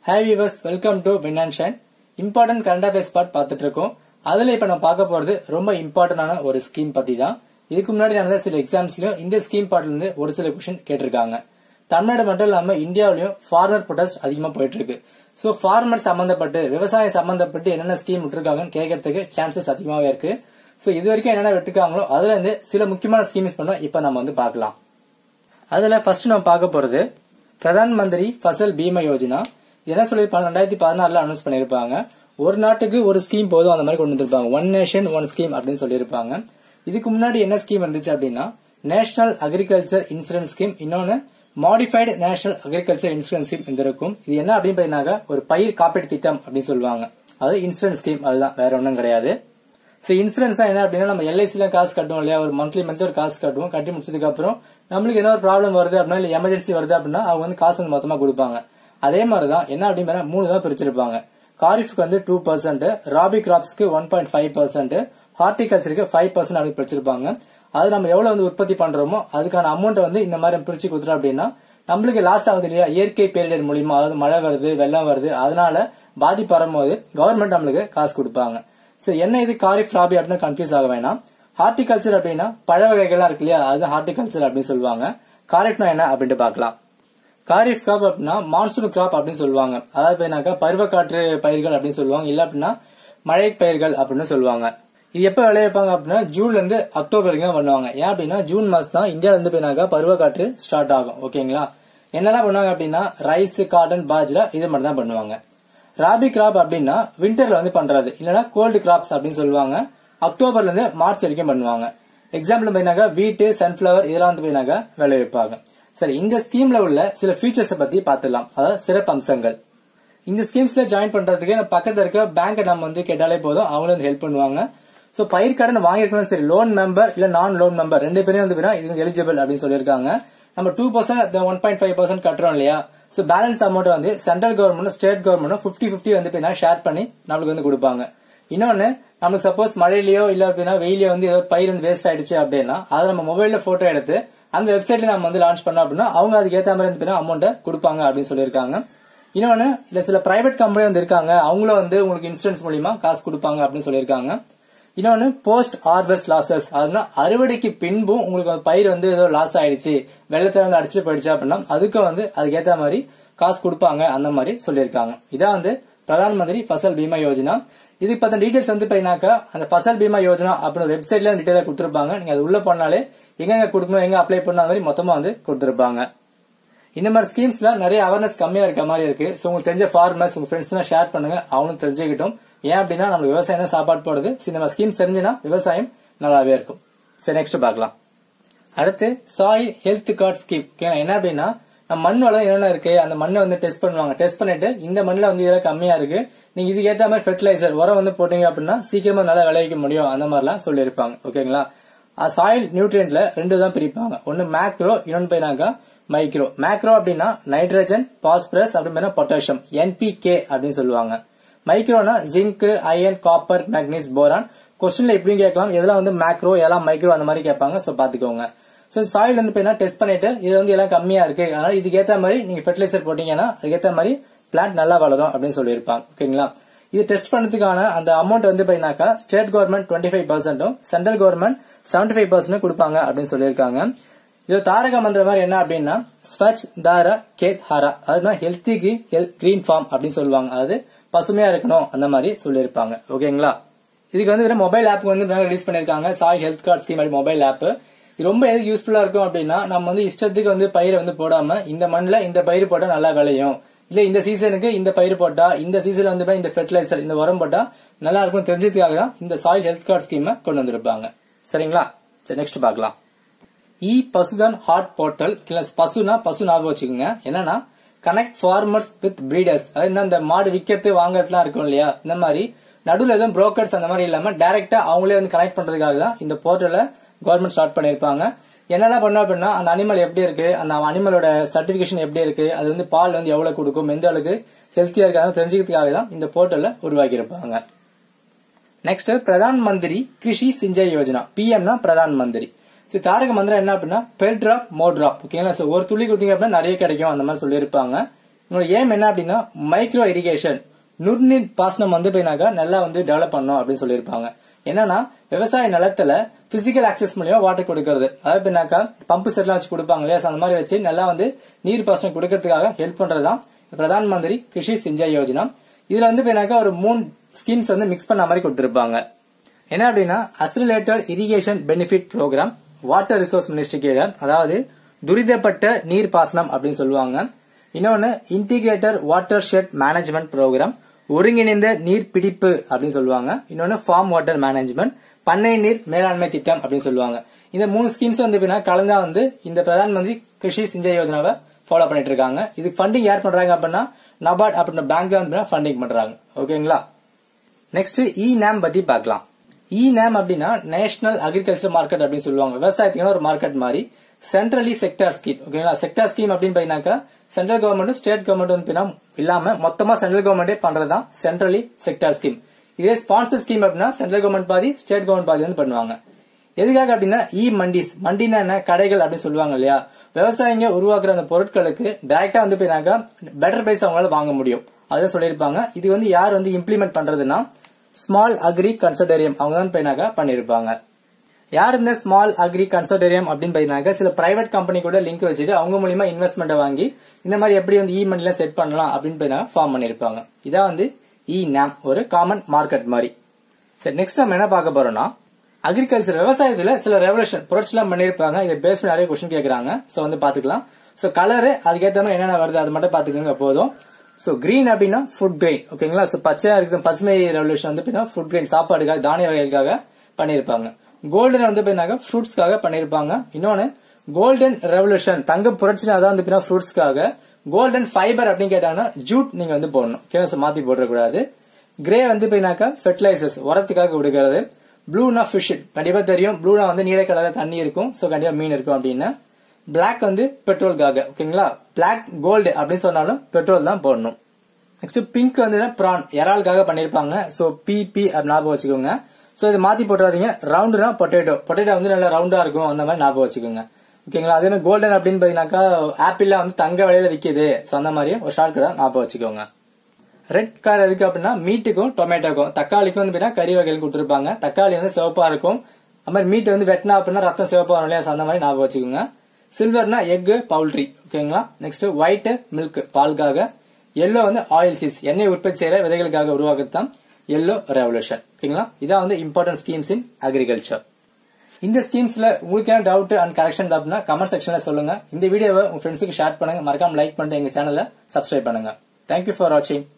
hi viewers welcome to Win and Shine important current affairs part பார்த்துட்டு இருக்கோம் அதுல இப்ப நம்ம பார்க்க போறது ரொம்ப இம்பார்ட்டன்டான ஒரு ஸ்கீம் பத்தி தான் இதுக்கு முன்னாடி நடந்த சில எக்ஸாம்ஸ்லயும் இந்த ஸ்கீம் பார்ட்ல இருந்து ஒரு சில கொஸ்டின் கேட்டிருக்காங்க தமிழ்நாடு மட்டும் இல்லாம இந்தியாவிலயும் ஃபார்மர் ப்ரொடெஸ்ட் அதிகமா போயிட்டு இருக்கு சோ ஃபார்மர் சம்பந்தப்பட்டு விவசாயம் சம்பந்தப்பட்டு என்னென்ன ஸ்கீம் விட்டுருக்காங்கன்னு கேட்கறதுக்கு சான்சஸ் அதிகமாவே இருக்கு சோ இது வரைக்கும் என்னென்ன விட்டுருக்காங்களோ அதுல இருந்து சில முக்கியமான ஸ்கீம்ஸ் பண்ணோம் இப்ப நம்ம வந்து பார்க்கலாம் அதுல ஃபர்ஸ்ட் நம்ம பார்க்க போறது பிரதான் மந்திரி ஃபசல் பீமா யோஜனா இது என்ன சொல்லிருப்பாங்க ரெண்டாயிரத்தி பதினாறுல அனௌன்ஸ் பண்ணிருப்பாங்க ஒரு நாட்டுக்கு ஒரு ஸ்கீம் போதும் அந்த மாதிரி கொண்டு வந்திருப்பாங்க ஒன் நேஷன் ஒன் ஸ்கீம் அப்படின்னு சொல்லியிருப்பாங்க இதுக்கு முன்னாடி என்ன ஸ்கீம் இருந்துச்சு அப்படின்னா நேஷனல் அக்ரிகல்ச்சர் இன்சூரன்ஸ் ஸ்கீம் இன்னொன்னு modified national agriculture insurance scheme இந்த இருக்கும் இது என்ன அப்படின்னு பார்த்தீங்கன்னா ஒரு பயிர் காப்பீட்டு திட்டம் அப்படின்னு சொல்லுவாங்க அது இன்சூரன்ஸ் ஸ்கீம் அதுதான் வேற ஒன்றும் கிடையாது ஸோ இன்சூரன்ஸ் என்ன அப்படின்னா நம்ம எல்ஐசில காசு கட்டுவோம் இல்லையா ஒரு மந்த்லி மந்த்லி ஒரு காசு கட்டுவோம் கட்டி முடிச்சதுக்கு அப்புறம் நம்மளுக்கு என்ன ஒரு ப்ராப்ளம் வருது அப்படின்னா இல்ல எமர்ஜென்சி வருது அப்படின்னா அவங்க வந்து காசு வந்து மொத்தமா கொடுப்பாங்க அதே மாதிரி தான் என்ன அப்படின்னு மூணு தான் பிரிச்சிருப்பாங்க காரிஃப்க்கு வந்து டூ பர்சன்ட் ராபி கிராப்ஸ்க்கு ஒன் பாயிண்ட் ஃபைவ் பர்சன்ட் ஹார்டிகல்ச்சருக்கு ஃபைவ் பர்சன்ட் அப்படின்னு பிரிச்சிருப்பாங்க அது நம்ம எவ்வளவு வந்து உற்பத்தி பண்றோமோ அதுக்கான அமௌண்ட் வந்து இந்த மாதிரி பிரிச்சு கொடுத்துறோம் அப்படின்னா நம்மளுக்கு லாஸ் ஆகுது இல்லையா இயற்கை பேரிடர் மூலியமா அதாவது மழை வருது வெள்ளம் வருது அதனால பாதிப்பு வரும்போது கவர்மெண்ட் நம்மளுக்கு காசு கொடுப்பாங்க சரி என்ன இது காரிஃப் ராபி அப்படின்னு கன்ஃபியூஸ் ஆக வேணாம் ஹார்டிகல்ச்சர் அப்படின்னா பழ வகைகள்லாம் இருக்கு இல்லையா அது ஹார்டிகல்ச்சர் அப்படின்னு சொல்லுவாங்க காரிஃப்னா என்ன அப்படின்ட்டு பார்க்கலாம் காரிஃப் கிராப் அப்படின்னா மான்சூன் கிராப் அப்படின்னு சொல்லுவாங்க அதாவது என்னக்கா பருவக்காற்று பயிர்கள் அப்படின்னு சொல்லுவாங்க இல்ல அப்படின்னா மழை பயிர்கள் அப்படின்னு சொல்லுவாங்க இது எப்ப விளைவிப்பாங்க அப்படின்னா ஜூன்ல இருந்து அக்டோபர் வரைக்கும் தான் பண்ணுவாங்க ஏன் அப்படின்னா ஜூன் மாசம் தான் இந்தியால இருந்து போயினாக்கா பருவக்காற்று ஸ்டார்ட் ஆகும் ஓகேங்களா என்னெல்லாம் பண்ணுவாங்க அப்படின்னா ரைஸ் காட்டன் பாஜ்ரா இது மட்டும் தான் பண்ணுவாங்க ராபி கிராப் அப்படின்னா விண்டர்ல வந்து பண்றது இல்லைன்னா கோல்டு கிராப்ஸ் அப்படின்னு சொல்லுவாங்க அக்டோபர்ல இருந்து மார்ச் வரைக்கும் பண்ணுவாங்க எக்ஸாம்பிள் பார்த்தீங்கன்னாக்கா வீட்டு சன்ஃபிளவர் இதெல்லாம் வந்து பார்த்தீங்கன்னாக்கா விளைவிப்பாங்க சரி இந்த ஸ்கீம்ல உள்ள சில ஃபீச்சர்ஸ் பத்தி பார்த்துடலாம் அதாவது சிறப்பு அம்சங்கள் இந்த ஸ்கீம்ஸ்ல ஜாயின் பண்றதுக்கு நம்ம பக்கத்துல இருக்க பேங்க் நம்ம வந்து கேட்டாலே போதும் அவங்களும் வந்து ஹெல்ப் பண்ணுவாங்க சோ பயிர் கடன் வாங்கிருக்கணும் சரி லோன் மெம்பர் இல்ல நான் லோன் மெம்பர் ரெண்டு பேரும் வந்து இது எலிஜிபிள் அப்படின்னு சொல்லியிருக்காங்க நம்ம two percent one point five percent கட்டுறோம் இல்லையா சோ பேலன்ஸ் அமௌண்ட் வந்து central government state government fifty fifty வந்து ஷேர் பண்ணி நம்மளுக்கு வந்து கொடுப்பாங்க இன்னொன்னு நமக்கு சப்போஸ் மழையிலயோ இல்ல அப்படின்னா வெயிலியோ வந்து ஏதோ பயிர் வந்து வேஸ்ட் ஆயிடுச்சு அப்படின்னா அதை நம்ம மொபைல்ல போட்டோ எடுத்து அந்த வெப்சைட்ல நம்ம வந்து லான்ச் பண்ணோம் அப்படின்னா அவங்க அதுக்கு ஏத்த மாதிரி வந்து அமௌண்ட் கொடுப்பாங்க அப்படின்னு சொல்லியிருக்காங்க இன்னொன்னு இல்ல சில பிரைவேட் கம்பெனி வந்து இருக்காங்க அவங்களும் வந்து உங்களுக்கு இன்சூரன்ஸ் மூலியமா காசு கொடுப்பாங்க அப்படின்னு சொல்லியிருக்காங்க இன்னொன்னு போஸ்ட் ஹார்வெஸ்ட் லாசஸ் அதுனா அறுவடைக்கு பின்பும் உங்களுக்கு பயிர் வந்து ஏதோ லாஸ் ஆயிடுச்சு வெள்ளத்துல வந்து அடிச்சு போயிடுச்சு அப்படின்னா அதுக்கு வந்து அதுக்கேத்த மாதிரி காசு கொடுப்பாங்க அந்த மாதிரி சொல்லியிருக்காங்க இதான் வந்து பிரதான் மந்திரி ஃபசல் பீமா யோஜனா இது பத்த டீடைல்ஸ் வந்து பாத்தீங்கன்னாக்கா அந்த ஃபசல் பீமா யோஜனா அப்படின்னு வெப்சைட்ல டீடைலா கொடுத்துருப்பாங்க நீங்க அது உள்ள போனாலே எங்க கொடுக்கணும் எங்க அப்ளை பண்ண மாதிரி மொத்தமா வந்து கொடுத்துருப்பாங்க இந்த மாதிரி ஸ்கீம்ஸ்ல நிறைய அவேர்னஸ் கம்மியா இருக்க மாதிரி இருக்கு சோ உங்களுக்கு தெரிஞ்ச ஃபார்மர்ஸ் உங்க ஃப்ரெண்ட்ஸ் ஷேர் பண்ணுங்க அவங்களும் தெரிஞ்சுக்கிட்டும் ஏன் அப்படின்னா நம்ம விவசாயம் தான் சாப்பாடு போடுது இந்த மாதிரி ஸ்கீம்ஸ் தெரிஞ்சுன்னா விவசாயம் நல்லாவே இருக்கும் சரி நெக்ஸ்ட் பார்க்கலாம் அடுத்து சாயில் ஹெல்த் கார்டு ஸ்கீம் என்ன அப்படின்னா நம்ம மண் வளம் என்னென்ன இருக்கு அந்த மண்ணை வந்து டெஸ்ட் பண்ணுவாங்க டெஸ்ட் பண்ணிட்டு இந்த மண்ணில் வந்து இதெல்லாம் கம்மியா இருக்கு நீங்க இதுக்கு ஏத்த மாதிரி ஃபெர்டிலைசர் உரம் வந்து போட்டீங்க அப்படின்னா சீக்கிரமா நல்லா விளைவிக்க முடியும் அந்த மாதிரிலாம் சொல்லியிருப்பாங்க ஓகேங்களா சாயில் நியூட்ரியன்ட்ல ரெண்டு தான் பிரிப்பாங்க ஒன்னு மேக்ரோ இன்னொன்னு போயினாக்கா மைக்ரோ மேக்ரோ அப்படின்னா நைட்ரஜன் பாஸ்பரஸ் அப்படின்னு பொட்டாசியம் என்பிகே அப்படின்னு சொல்லுவாங்க மைக்ரோனா zinc iron copper manganese boron கொஸ்டின்ல எப்படியும் கேட்கலாம் எதெல்லாம் வந்து மேக்ரோ எல்லாம் மைக்ரோ அந்த மாதிரி கேட்பாங்க சோ பாத்துக்கோங்க சோ சாயில் வந்து போயினா டெஸ்ட் பண்ணிட்டு இது வந்து எல்லாம் கம்மியா இருக்கு அதனால இதுக்கு ஏத்த மாதிரி நீங்க ஃபெர்டிலைசர் போட்டீங்கன்னா அதுக்கேத்த மாதிரி பிளான்ட் நல்லா வளரும் அப்படின்னு சொல்லியிருப்பாங்க ஓகேங்களா இது டெஸ்ட் பண்ணதுக்கான அந்த அமௌண்ட் வந்து பாத்தீங்கன்னாக்கா ஸ்டேட் கவர்மெண்ட் டுவெண்ட்டி ஃபைவ் பர்சன்டும் central government seventy five percent கொடுப்பாங்க அப்படின்னு சொல்லியிருக்காங்க இது தாரக மந்திரம் மாதிரி என்ன அப்படின்னா ஸ்வச் தார கேத் ஹாரா அதுனா ஹெல்த்தி கிரீன் கிரீன் ஃபார்ம் அப்படின்னு சொல்லுவாங்க அதாவது பசுமையா இருக்கணும் அந்த மாதிரி சொல்லியிருப்பாங்க ஓகேங்களா இதுக்கு வந்து மொபைல் ஆப் வந்து ரிலீஸ் பண்ணிருக்காங்க soil health card scheme mobile app இது ரொம்ப எது யூஸ்ஃபுல்லா இருக்கும் அப்படின்னா நம்ம வந்து இஷ்டத்துக்கு வந்து பயிரை வந்து போடாம இந்த மண்ணில் இந்த பயிர் போட்டா நல்லா விளையும் இல்ல இந்த சீசனுக்கு இந்த பயிர் போட்டா இந்த சீசன்ல வந்து இந்த ஃபெர்டிலைசர் இந்த உரம் போட்டா நல்லா இருக்கும் தெரிஞ்சதுக்காக தான் இந்த சாயில் ஹெல்த் கார்டு ஸ்கீமை கொண்டு வந்திருப்பாங்க சரிங்களா சரி நெக்ஸ்ட் பார்க்கலாம் இ பசுதான் ஹார்ட் போர்ட்டல் பசுனா பசு ஞாபகம் வச்சுக்கோங்க என்னன்னா கனெக்ட் ஃபார்மர்ஸ் வித் பிரீடர்ஸ் அதாவது இந்த மாடு விற்கிறது வாங்கறதுலாம் இருக்கும் இல்லையா இந்த மாதிரி நடுவில் எதுவும் புரோக்கர்ஸ் அந்த மாதிரி இல்லாம டைரக்டா அவங்களே வந்து கனெக்ட் பண்றதுக்காக தான் இந்த போர்ட்டலை கவர்மெண்ட் ஸ்டார்ட் பண்ணிருப்பாங்க என்னெல்லாம் பண்ணோம் அப்படின்னா அந்த அனிமல் எப்படி இருக்கு அந்த அனிமலோட சர்டிபிகேஷன் எப்படி இருக்கு அது வந்து பால் வந்து எவ்வளவு கொடுக்கும் எந்த அளவுக்கு ஹெல்த்தியா இருக்காங்க தெரிஞ்சுக்கிறதுக்காக தான் இந்த போர்ட்டலை உருவாக்கி இருப்பாங்க நெக்ஸ்ட் பிரதான் மந்திரி கிருஷி சிஞ்சய் யோஜனா பிஎம்னா பிரதான் மந்திரி சரி தாரக மந்திரம் என்ன அப்படின்னா பெர் டிராப் மோர் டிராப் ஓகேங்களா சார் ஒரு துளி கொடுத்தீங்க அப்படின்னா நிறைய கிடைக்கும் அந்த மாதிரி சொல்லியிருப்பாங்க உங்களோட ஏம் என்ன அப்படின்னா மைக்ரோ இரிகேஷன் நுண்ணீர் பாசனம் வந்து போயினாக்கா நல்லா வந்து டெவலப் பண்ணும் அப்படின்னு சொல்லியிருப்பாங்க என்னன்னா விவசாய நிலத்துல பிசிக்கல் ஆக்சஸ் மூலியமா வாட்டர் கொடுக்கறது அதாவது பின்னாக்கா பம்பு செட்லாம் வச்சு கொடுப்பாங்க இல்லையா so அந்த மாதிரி வச்சு நல்லா வந்து நீர் பாசனம் கொடுக்கறதுக்காக ஹெல்ப் பண்றதுதான் பிரதான் மந்திரி கிருஷி சிஞ்சாய் யோஜனா இதுல வந்து பின்னாக்கா ஒரு மூணு ஸ்கீம்ஸ் வந்து மிக்ஸ் பண்ண மாதிரி கொடுத்திருப்பாங்க என்ன அப்படின்னா accelerated irrigation benefit programme water resource ministry கீழே அதாவது துரிதப்பட்ட நீர் பாசனம் அப்படின்னு சொல்லுவாங்க இன்னொன்னு integrator watershed management programme ஒருங்கிணைந்த நீர் பிடிப்பு அப்படின்னு சொல்லுவாங்க இன்னொன்னு ஃபார்ம் வாட்டர் மேனேஜ்மெண்ட் பண்ணை நீர் மேலாண்மை திட்டம் அப்படின்னு சொல்லுவாங்க இந்த மூணு ஸ்கீம்ஸ் வந்து எப்படின்னா கலந்தா வந்து இந்த பிரதான் மந்திரி கிருஷி சிஞ்சய் யோஜனாவை ஃபாலோ பண்ணிட்டு இருக்காங்க இதுக்கு ஃபண்டிங் யார் பண்றாங்க அப்படின்னா நபார்ட் அப்படின்ற பேங்க் தான் வந்து ஃபண்டிங் பண்றாங்க ஓகேங்களா நெக்ஸ்ட் இ நேம் பத்தி பார்க்கலாம் இ நேம் அப்படின்னா நேஷனல் அக்ரிகல்ச்சர் மார்க்கெட் அப்படின்னு சொல்லுவாங்க விவசாயத்துக்கு ஒரு மார்க்கெட் மாதிரி சென்ட்ரலி செக்டார் ஸ்கீம் ஓகேங்களா செக்டார் ஸ்கீம் அப்படின்னு பார்த்தீங்கன்னாக்கா சென்ட்ரல் கவர்மெண்ட் ஸ்டேட் கவர்மெண்ட் வந்து பார்த்தீங்கன்னா இல்லாம மொத்தமா சென்ட்ரல் கவர்மெண்டே பண்றதுதான் சென்ட்ரலி செக்டார் ஸ்கீம் இதே ஸ்பான்சர் ஸ்கீம் அப்படின்னா சென்ட்ரல் கவர்மெண்ட் பாதி ஸ்டேட் கவர்மெண்ட் பாதி வந்து பண்ணுவாங்க எதுக்காக அப்படின்னா இ மண்டிஸ் மண்டினா என்ன கடைகள் அப்படின்னு சொல்லுவாங்க இல்லையா விவசாயிங்க உருவாக்குற அந்த பொருட்களுக்கு டைரக்டா வந்து போயினாக்கா பெட்டர் பிரைஸ் அவங்களால வாங்க முடியும் அதான் சொல்லியிருப்பாங்க இது வந்து யார் வந்து இம்ப்ளிமெண்ட் பண்றதுன்னா ஸ்மால் அக்ரி கன்சர்டேரியம் அவங்க தான் போயினாக்கா பண்ணிருப்பாங்க யார் இந்த ஸ்மால் அக்ரி கன்சர்டேரியம் அப்படின்னு பார்த்தீங்கன்னா சில பிரைவேட் கம்பெனி கூட லிங்க் வச்சுட்டு அவங்க மூலியமா இன்வெஸ்ட்மெண்ட் வாங்கி இந்த மாதிரி எப்படி வந்து இ மணில செட் பண்ணலாம் அப்படின்னு போய் ஃபார்ம் பண்ணிருப்பாங்க இதான் வந்து இ நேம் ஒரு காமன் மார்க்கெட் மாதிரி சரி நெக்ஸ்ட் நம்ம என்ன பார்க்க போறோம்னா அக்ரிகல்ச்சர் விவசாயத்துல சில ரெவல்யூஷன் புரட்சிலாம் பண்ணிருப்பாங்க இதை பேஸ் பண்ணி நிறைய கொஸ்டின் கேக்குறாங்க சோ வந்து பாத்துக்கலாம் சோ கலரு அதுக்கேற்ற மாதிரி என்னென்ன வருது அது மட்டும் பாத்துக்கோங்க போதும் சோ கிரீன் அப்படின்னா ஃபுட் கிரெயின் ஓகேங்களா சோ பச்சையா இருக்குது பசுமை ரெவல்யூஷன் வந்து பாத்தீங்கன்னா ஃபுட் கிரெயின் சாப்பாடுக்காக தானிய வகைகளுக்காக பண்ணிருப்பாங்க கோல்டன் வந்து பாத்தீங்கன்னா ஃப்ரூட்ஸ்க்காக பண்ணிருப்பாங்க இன்னொன்னு கோல்டன் ரெவல்யூஷன் தங்க புரட்சி அதான் வந்து பாத்தீங்கன்னா ஃப்ரூட்ஸ்க்காக கோல்டன் ஃபைபர் அப்படின்னு கேட்டாங்கன்னா ஜூட் நீங்க வந்து போடணும் கேஸ் மாத்தி போடக்கூடாது கிரே வந்து பாத்தீங்கன்னாக்கா ஃபெர்டிலைசர்ஸ் உரத்துக்காக கொடுக்கறது ப்ளூனா ஃபிஷ் கண்டிப்பா தெரியும் ப்ளூனா வந்து நீல கலர்ல தண்ணி இருக்கும் சோ கண்டிப்பா மீன் இருக்கும் அப்படின்னு பிளாக் வந்து பெட்ரோல்காக ஓகேங்களா பிளாக் கோல்டு அப்படின்னு சொன்னாலும் பெட்ரோல் தான் போடணும் நெக்ஸ்ட் பிங்க் வந்து பிரான் இறாலுக்காக பண்ணிருப்பாங்க சோ பி பி அப்படி ஞாபகம் வச்சுக்கோங்க சோ இது மாத்தி போட்டுறாதீங்க ரவுண்டுனா பொட்டேட்டோ பொட்டேட்டோ வந்து நல்லா ரவுண்டா இருக்கும் அந்த மாதிரி ஞாபகம் வச்சுக்கோங்க ஓகேங்களா அதே மாதிரி கோல்டன் அப்படின்னு பாத்தீங்கன்னாக்கா ஆப்பிள்ல வந்து தங்க விலையில விக்குது சோ அந்த மாதிரி ஒரு ஷார்ட் கடை ஞாபகம் வச்சுக்கோங்க ரெட் கலர் எதுக்கு அப்படின்னா மீட்டுக்கும் டொமேட்டோக்கும் தக்காளிக்கும் வந்து பாத்தீங்கன்னா கறி வகைகள் கொடுத்துருப்பாங்க தக்காளி வந்து சிவப்பா இருக்கும் அது மாதிரி மீட் வந்து வெட்டினா அப்படின்னா ரத்தம் சிவப்பா வரும் இல்லையா so அந்த மாதிரி ஞாபகம் வச்சுக்கோங்க சில்வர்னா எக் பவுல்ட்ரி ஓகேங்களா நெக்ஸ்ட் ஒயிட் மில்க் பால்காக எல்லோ வந்து ஆயில் சீஸ் எண்ணெய் உற்பத்தி செய்யற விதைகளுக்காக உருவாக்குறது தான் எல்லோ ரெவல்யூஷன் ஓகேங்களா இதான் வந்து இம்பார்ட்டன்ட் ஸ்கீம்ஸ் இன் அக்ரிகல்ச்சர் இந்த ஸ்கீம்ஸ்ல உங்களுக்கு என்ன டவுட் அண்ட் கரெக்ஷன் அப்படின்னா கமெண்ட் செக்ஷன்ல சொல்லுங்க இந்த வீடியோவை உங்க ஃப்ரெண்ட்ஸுக்கு ஷேர் பண்ணுங்க மறக்காம லைக் பண்ணிட்டு எங்க சேனலை சப்ஸ்கிரைப் பண்ணுங்க தேங்க்யூ ஃபார் வாட்சிங்